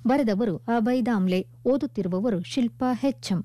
ಬರೆದವರು ಅಭಯ್ ದಾಮ್ಲೆ ಓದುತ್ತಿರುವವರು ಶಿಲ್ಪಾ ಹೆಚ್ಎಂ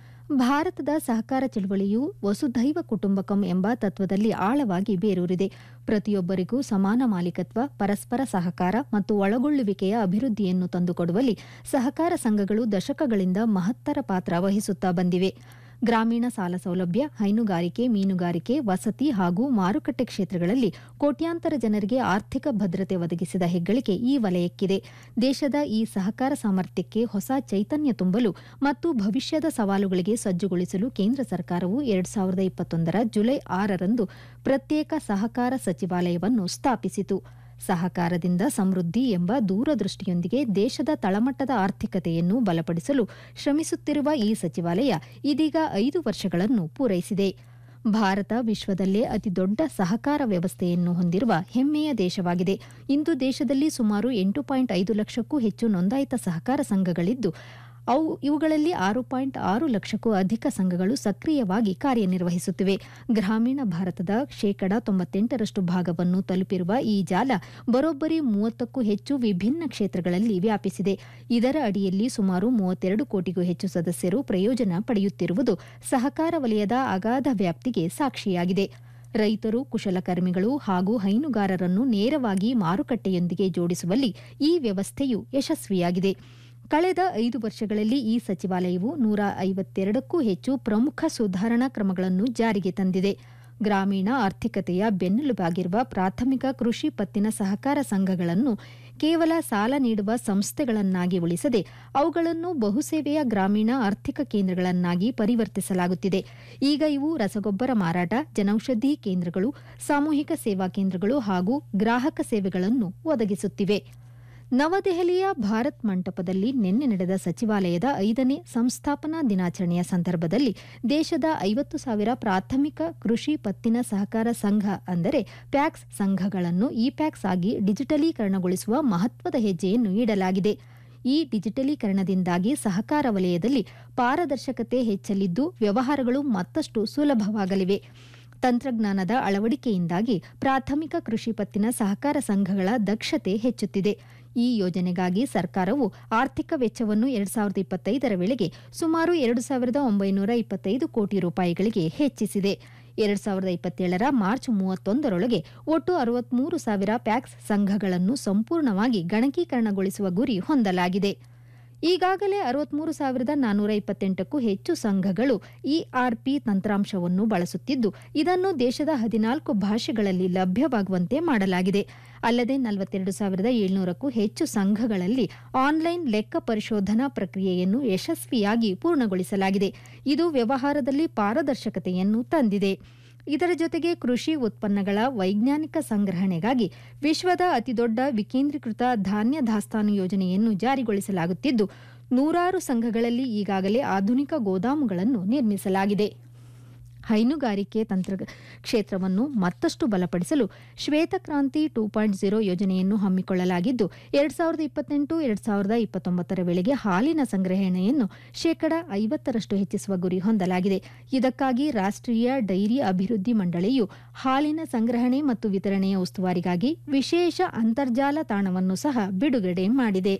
ಭಾರತದ ಸಹಕಾರ ಚಳವಳಿಯು ವಸುಧೈವ ಕುಟುಂಬಕಂ ಎಂಬ ತತ್ವದಲ್ಲಿ ಆಳವಾಗಿ ಬೇರೂರಿದೆ ಪ್ರತಿಯೊಬ್ಬರಿಗೂ ಸಮಾನ ಮಾಲೀಕತ್ವ ಪರಸ್ಪರ ಸಹಕಾರ ಮತ್ತು ಒಳಗೊಳ್ಳುವಿಕೆಯ ಅಭಿವೃದ್ಧಿಯನ್ನು ತಂದುಕೊಡುವಲ್ಲಿ ಸಹಕಾರ ಸಂಘಗಳು ದಶಕಗಳಿಂದ ಮಹತ್ತರ ಪಾತ್ರ ವಹಿಸುತ್ತಾ ಬಂದಿವೆ ಗ್ರಾಮೀಣ ಸಾಲ ಸೌಲಭ್ಯ ಹೈನುಗಾರಿಕೆ ಮೀನುಗಾರಿಕೆ ವಸತಿ ಹಾಗೂ ಮಾರುಕಟ್ಟೆ ಕ್ಷೇತ್ರಗಳಲ್ಲಿ ಕೋಟ್ಯಾಂತರ ಜನರಿಗೆ ಆರ್ಥಿಕ ಭದ್ರತೆ ಒದಗಿಸಿದ ಹೆಗ್ಗಳಿಕೆ ಈ ವಲಯಕ್ಕಿದೆ ದೇಶದ ಈ ಸಹಕಾರ ಸಾಮರ್ಥ್ಯಕ್ಕೆ ಹೊಸ ಚೈತನ್ಯ ತುಂಬಲು ಮತ್ತು ಭವಿಷ್ಯದ ಸವಾಲುಗಳಿಗೆ ಸಜ್ಜುಗೊಳಿಸಲು ಕೇಂದ್ರ ಸರ್ಕಾರವು ಎರಡ್ ಸಾವಿರದ ಇಪ್ಪತ್ತೊಂದರ ಜುಲೈ ಆರರಂದು ಪ್ರತ್ಯೇಕ ಸಹಕಾರ ಸಚಿವಾಲಯವನ್ನು ಸ್ಥಾಪಿಸಿತು ಸಹಕಾರದಿಂದ ಸಮೃದ್ಧಿ ಎಂಬ ದೂರದೃಷ್ಟಿಯೊಂದಿಗೆ ದೇಶದ ತಳಮಟ್ಟದ ಆರ್ಥಿಕತೆಯನ್ನು ಬಲಪಡಿಸಲು ಶ್ರಮಿಸುತ್ತಿರುವ ಈ ಸಚಿವಾಲಯ ಇದೀಗ ಐದು ವರ್ಷಗಳನ್ನು ಪೂರೈಸಿದೆ ಭಾರತ ವಿಶ್ವದಲ್ಲೇ ಅತಿದೊಡ್ಡ ಸಹಕಾರ ವ್ಯವಸ್ಥೆಯನ್ನು ಹೊಂದಿರುವ ಹೆಮ್ಮೆಯ ದೇಶವಾಗಿದೆ ಇಂದು ದೇಶದಲ್ಲಿ ಸುಮಾರು ಎಂಟು ಪಾಯಿಂಟ್ ಐದು ಲಕ್ಷಕ್ಕೂ ಹೆಚ್ಚು ನೋಂದಾಯಿತ ಸಹಕಾರ ಸಂಘಗಳಿದ್ದು ಅವು ಇವುಗಳಲ್ಲಿ ಆರು ಪಾಯಿಂಟ್ ಆರು ಲಕ್ಷಕ್ಕೂ ಅಧಿಕ ಸಂಘಗಳು ಸಕ್ರಿಯವಾಗಿ ಕಾರ್ಯನಿರ್ವಹಿಸುತ್ತಿವೆ ಗ್ರಾಮೀಣ ಭಾರತದ ಶೇಕಡ ತೊಂಬತ್ತೆಂಟರಷ್ಟು ಭಾಗವನ್ನು ತಲುಪಿರುವ ಈ ಜಾಲ ಬರೋಬ್ಬರಿ ಮೂವತ್ತಕ್ಕೂ ಹೆಚ್ಚು ವಿಭಿನ್ನ ಕ್ಷೇತ್ರಗಳಲ್ಲಿ ವ್ಯಾಪಿಸಿದೆ ಇದರ ಅಡಿಯಲ್ಲಿ ಸುಮಾರು ಮೂವತ್ತೆರಡು ಕೋಟಿಗೂ ಹೆಚ್ಚು ಸದಸ್ಯರು ಪ್ರಯೋಜನ ಪಡೆಯುತ್ತಿರುವುದು ಸಹಕಾರ ವಲಯದ ಅಗಾಧ ವ್ಯಾಪ್ತಿಗೆ ಸಾಕ್ಷಿಯಾಗಿದೆ ರೈತರು ಕುಶಲಕರ್ಮಿಗಳು ಹಾಗೂ ಹೈನುಗಾರರನ್ನು ನೇರವಾಗಿ ಮಾರುಕಟ್ಟೆಯೊಂದಿಗೆ ಜೋಡಿಸುವಲ್ಲಿ ಈ ವ್ಯವಸ್ಥೆಯು ಯಶಸ್ವಿಯಾಗಿದೆ ಕಳೆದ ಐದು ವರ್ಷಗಳಲ್ಲಿ ಈ ಸಚಿವಾಲಯವು ನೂರ ಐವತ್ತೆರಡಕ್ಕೂ ಹೆಚ್ಚು ಪ್ರಮುಖ ಸುಧಾರಣಾ ಕ್ರಮಗಳನ್ನು ಜಾರಿಗೆ ತಂದಿದೆ ಗ್ರಾಮೀಣ ಆರ್ಥಿಕತೆಯ ಬೆನ್ನೆಲುಬಾಗಿರುವ ಪ್ರಾಥಮಿಕ ಕೃಷಿ ಪತ್ತಿನ ಸಹಕಾರ ಸಂಘಗಳನ್ನು ಕೇವಲ ಸಾಲ ನೀಡುವ ಸಂಸ್ಥೆಗಳನ್ನಾಗಿ ಉಳಿಸದೆ ಅವುಗಳನ್ನು ಬಹುಸೇವೆಯ ಗ್ರಾಮೀಣ ಆರ್ಥಿಕ ಕೇಂದ್ರಗಳನ್ನಾಗಿ ಪರಿವರ್ತಿಸಲಾಗುತ್ತಿದೆ ಈಗ ಇವು ರಸಗೊಬ್ಬರ ಮಾರಾಟ ಜನೌಷಧಿ ಕೇಂದ್ರಗಳು ಸಾಮೂಹಿಕ ಸೇವಾ ಕೇಂದ್ರಗಳು ಹಾಗೂ ಗ್ರಾಹಕ ಸೇವೆಗಳನ್ನು ಒದಗಿಸುತ್ತಿವೆ ನವದೆಹಲಿಯ ಭಾರತ್ ಮಂಟಪದಲ್ಲಿ ನಿನ್ನೆ ನಡೆದ ಸಚಿವಾಲಯದ ಐದನೇ ಸಂಸ್ಥಾಪನಾ ದಿನಾಚರಣೆಯ ಸಂದರ್ಭದಲ್ಲಿ ದೇಶದ ಐವತ್ತು ಸಾವಿರ ಪ್ರಾಥಮಿಕ ಕೃಷಿ ಪತ್ತಿನ ಸಹಕಾರ ಸಂಘ ಅಂದರೆ ಪ್ಯಾಕ್ಸ್ ಸಂಘಗಳನ್ನು ಇ ಪ್ಯಾಕ್ಸ್ ಆಗಿ ಡಿಜಿಟಲೀಕರಣಗೊಳಿಸುವ ಮಹತ್ವದ ಹೆಜ್ಜೆಯನ್ನು ಇಡಲಾಗಿದೆ ಈ ಡಿಜಿಟಲೀಕರಣದಿಂದಾಗಿ ಸಹಕಾರ ವಲಯದಲ್ಲಿ ಪಾರದರ್ಶಕತೆ ಹೆಚ್ಚಲಿದ್ದು ವ್ಯವಹಾರಗಳು ಮತ್ತಷ್ಟು ಸುಲಭವಾಗಲಿವೆ ತಂತ್ರಜ್ಞಾನದ ಅಳವಡಿಕೆಯಿಂದಾಗಿ ಪ್ರಾಥಮಿಕ ಕೃಷಿ ಪತ್ತಿನ ಸಹಕಾರ ಸಂಘಗಳ ದಕ್ಷತೆ ಹೆಚ್ಚುತ್ತಿದೆ ಈ ಯೋಜನೆಗಾಗಿ ಸರ್ಕಾರವು ಆರ್ಥಿಕ ವೆಚ್ಚವನ್ನು ಎರಡ್ ಸಾವಿರದ ಇಪ್ಪತ್ತೈದರ ವೇಳೆಗೆ ಸುಮಾರು ಎರಡು ಸಾವಿರದ ಒಂಬೈನೂರ ಇಪ್ಪತ್ತೈದು ಕೋಟಿ ರೂಪಾಯಿಗಳಿಗೆ ಹೆಚ್ಚಿಸಿದೆ ಎರಡ್ ಸಾವಿರದ ಇಪ್ಪತ್ತೇಳರ ಮಾರ್ಚ್ ಮೂವತ್ತೊಂದರೊಳಗೆ ಒಟ್ಟು ಅರವತ್ಮೂರು ಸಾವಿರ ಪ್ಯಾಕ್ಸ್ ಸಂಘಗಳನ್ನು ಸಂಪೂರ್ಣವಾಗಿ ಗಣಕೀಕರಣಗೊಳಿಸುವ ಗುರಿ ಹೊಂದಲಾಗಿದೆ ಈಗಾಗಲೇ ಅರವತ್ಮೂರು ಸಾವಿರದ ನಾನ್ನೂರ ಇಪ್ಪತ್ತೆಂಟಕ್ಕೂ ಹೆಚ್ಚು ಸಂಘಗಳು ಇಆರ್ಪಿ ತಂತ್ರಾಂಶವನ್ನು ಬಳಸುತ್ತಿದ್ದು ಇದನ್ನು ದೇಶದ ಹದಿನಾಲ್ಕು ಭಾಷೆಗಳಲ್ಲಿ ಲಭ್ಯವಾಗುವಂತೆ ಮಾಡಲಾಗಿದೆ ಅಲ್ಲದೆ ನಲವತ್ತೆರಡು ಸಾವಿರದ ಏಳ್ನೂರಕ್ಕೂ ಹೆಚ್ಚು ಸಂಘಗಳಲ್ಲಿ ಆನ್ಲೈನ್ ಲೆಕ್ಕ ಪರಿಶೋಧನಾ ಪ್ರಕ್ರಿಯೆಯನ್ನು ಯಶಸ್ವಿಯಾಗಿ ಪೂರ್ಣಗೊಳಿಸಲಾಗಿದೆ ಇದು ವ್ಯವಹಾರದಲ್ಲಿ ಪಾರದರ್ಶಕತೆಯನ್ನು ತಂದಿದೆ ಇದರ ಜೊತೆಗೆ ಕೃಷಿ ಉತ್ಪನ್ನಗಳ ವೈಜ್ಞಾನಿಕ ಸಂಗ್ರಹಣೆಗಾಗಿ ವಿಶ್ವದ ಅತಿದೊಡ್ಡ ವಿಕೇಂದ್ರೀಕೃತ ಧಾನ್ಯ ದಾಸ್ತಾನು ಯೋಜನೆಯನ್ನು ಜಾರಿಗೊಳಿಸಲಾಗುತ್ತಿದ್ದು ನೂರಾರು ಸಂಘಗಳಲ್ಲಿ ಈಗಾಗಲೇ ಆಧುನಿಕ ಗೋದಾಮುಗಳನ್ನು ನಿರ್ಮಿಸಲಾಗಿದೆ ಹೈನುಗಾರಿಕೆ ತಂತ್ರ ಕ್ಷೇತ್ರವನ್ನು ಮತ್ತಷ್ಟು ಬಲಪಡಿಸಲು ಶ್ವೇತಕ್ರಾಂತಿ ಟೂ ಪಾಯಿಂಟ್ ಜೀರೋ ಯೋಜನೆಯನ್ನು ಹಮ್ಮಿಕೊಳ್ಳಲಾಗಿದ್ದು ಎರಡ್ ಸಾವಿರದ ಇಪ್ಪತ್ತೆಂಟು ಎರಡ್ ಸಾವಿರದ ಇಪ್ಪತ್ತೊಂಬತ್ತರ ವೇಳೆಗೆ ಹಾಲಿನ ಸಂಗ್ರಹಣೆಯನ್ನು ಶೇಕಡ ಐವತ್ತರಷ್ಟು ಹೆಚ್ಚಿಸುವ ಗುರಿ ಹೊಂದಲಾಗಿದೆ ಇದಕ್ಕಾಗಿ ರಾಷ್ಟ್ರೀಯ ಡೈರಿ ಅಭಿವೃದ್ಧಿ ಮಂಡಳಿಯು ಹಾಲಿನ ಸಂಗ್ರಹಣೆ ಮತ್ತು ವಿತರಣೆಯ ಉಸ್ತುವಾರಿಗಾಗಿ ವಿಶೇಷ ಅಂತರ್ಜಾಲ ತಾಣವನ್ನು ಸಹ ಬಿಡುಗಡೆ ಮಾಡಿದೆ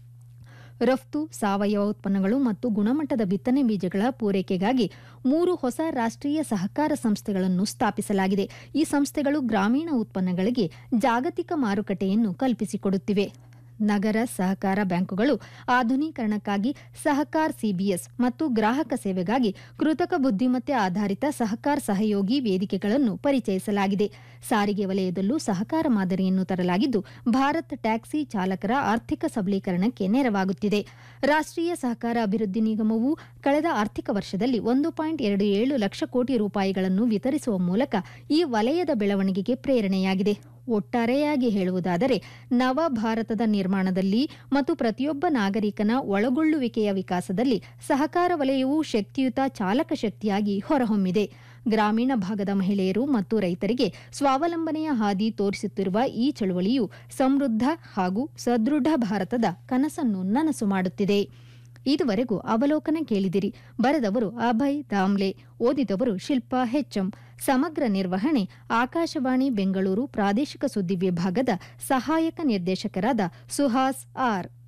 ರಫ್ತು ಸಾವಯವ ಉತ್ಪನ್ನಗಳು ಮತ್ತು ಗುಣಮಟ್ಟದ ಬಿತ್ತನೆ ಬೀಜಗಳ ಪೂರೈಕೆಗಾಗಿ ಮೂರು ಹೊಸ ರಾಷ್ಟ್ರೀಯ ಸಹಕಾರ ಸಂಸ್ಥೆಗಳನ್ನು ಸ್ಥಾಪಿಸಲಾಗಿದೆ ಈ ಸಂಸ್ಥೆಗಳು ಗ್ರಾಮೀಣ ಉತ್ಪನ್ನಗಳಿಗೆ ಜಾಗತಿಕ ಮಾರುಕಟ್ಟೆಯನ್ನು ಕಲ್ಪಿಸಿಕೊಡುತ್ತಿವೆ ನಗರ ಸಹಕಾರ ಬ್ಯಾಂಕುಗಳು ಆಧುನೀಕರಣಕ್ಕಾಗಿ ಸಹಕಾರ್ ಸಿಬಿಎಸ್ ಮತ್ತು ಗ್ರಾಹಕ ಸೇವೆಗಾಗಿ ಕೃತಕ ಬುದ್ಧಿಮತ್ತೆ ಆಧಾರಿತ ಸಹಕಾರ್ ಸಹಯೋಗಿ ವೇದಿಕೆಗಳನ್ನು ಪರಿಚಯಿಸಲಾಗಿದೆ ಸಾರಿಗೆ ವಲಯದಲ್ಲೂ ಸಹಕಾರ ಮಾದರಿಯನ್ನು ತರಲಾಗಿದ್ದು ಭಾರತ್ ಟ್ಯಾಕ್ಸಿ ಚಾಲಕರ ಆರ್ಥಿಕ ಸಬಲೀಕರಣಕ್ಕೆ ನೆರವಾಗುತ್ತಿದೆ ರಾಷ್ಟ್ರೀಯ ಸಹಕಾರ ಅಭಿವೃದ್ಧಿ ನಿಗಮವು ಕಳೆದ ಆರ್ಥಿಕ ವರ್ಷದಲ್ಲಿ ಒಂದು ಪಾಯಿಂಟ್ ಎರಡು ಏಳು ಲಕ್ಷ ಕೋಟಿ ರೂಪಾಯಿಗಳನ್ನು ವಿತರಿಸುವ ಮೂಲಕ ಈ ವಲಯದ ಬೆಳವಣಿಗೆಗೆ ಪ್ರೇರಣೆಯಾಗಿದೆ ಒಟ್ಟಾರೆಯಾಗಿ ಹೇಳುವುದಾದರೆ ನವ ಭಾರತದ ನಿರ್ಮಾಣದಲ್ಲಿ ಮತ್ತು ಪ್ರತಿಯೊಬ್ಬ ನಾಗರಿಕನ ಒಳಗೊಳ್ಳುವಿಕೆಯ ವಿಕಾಸದಲ್ಲಿ ಸಹಕಾರ ವಲಯವು ಶಕ್ತಿಯುತ ಚಾಲಕ ಶಕ್ತಿಯಾಗಿ ಹೊರಹೊಮ್ಮಿದೆ ಗ್ರಾಮೀಣ ಭಾಗದ ಮಹಿಳೆಯರು ಮತ್ತು ರೈತರಿಗೆ ಸ್ವಾವಲಂಬನೆಯ ಹಾದಿ ತೋರಿಸುತ್ತಿರುವ ಈ ಚಳುವಳಿಯು ಸಮೃದ್ಧ ಹಾಗೂ ಸದೃಢ ಭಾರತದ ಕನಸನ್ನು ನನಸು ಮಾಡುತ್ತಿದೆ ಇದುವರೆಗೂ ಅವಲೋಕನ ಕೇಳಿದಿರಿ ಬರೆದವರು ಅಭಯ್ ದಾಮ್ಲೆ ಓದಿದವರು ಶಿಲ್ಪಾ ಹೆಚ್ಎಂ ಸಮಗ್ರ ನಿರ್ವಹಣೆ ಆಕಾಶವಾಣಿ ಬೆಂಗಳೂರು ಪ್ರಾದೇಶಿಕ ಸುದ್ದಿ ವಿಭಾಗದ ಸಹಾಯಕ ನಿರ್ದೇಶಕರಾದ ಸುಹಾಸ್ ಆರ್